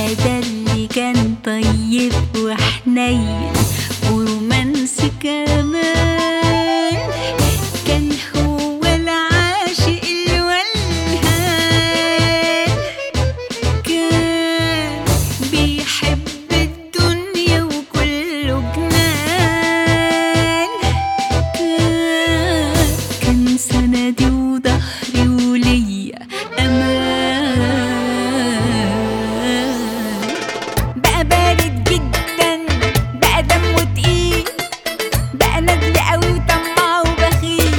بقى ده اللي كان طيب وحنين ورومانسي كمان كان هو العاشق الولهان كان بيحب الدنيا وكله جنان كان كان سندي وظهري وليا امان بقى بارد جدا بقى دمه تقيل بقى ندل قوي وطماع وبخيل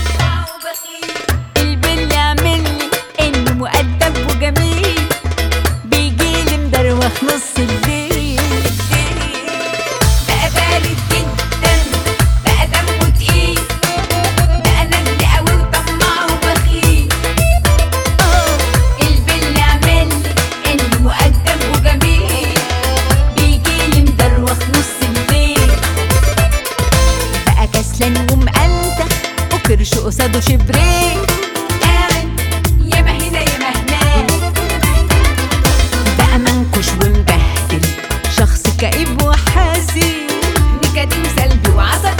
البل يعملني انه مؤدب وجميل بيجيلي مدروخ نص الليل بقى بارد جدا بقى دمه تقيل بقى ندل قوي وطماع وبخيل البل يعملني انه مؤدب وجميل بيجيلي مدروخ نص الليل بقى كسلان ومقلتخ وكرش قصاده شبرين قاعد ياما هنا ياما هناك بقى منكش ومبهدل شخص كئيب وحزين نكدي وسلبي وعصبي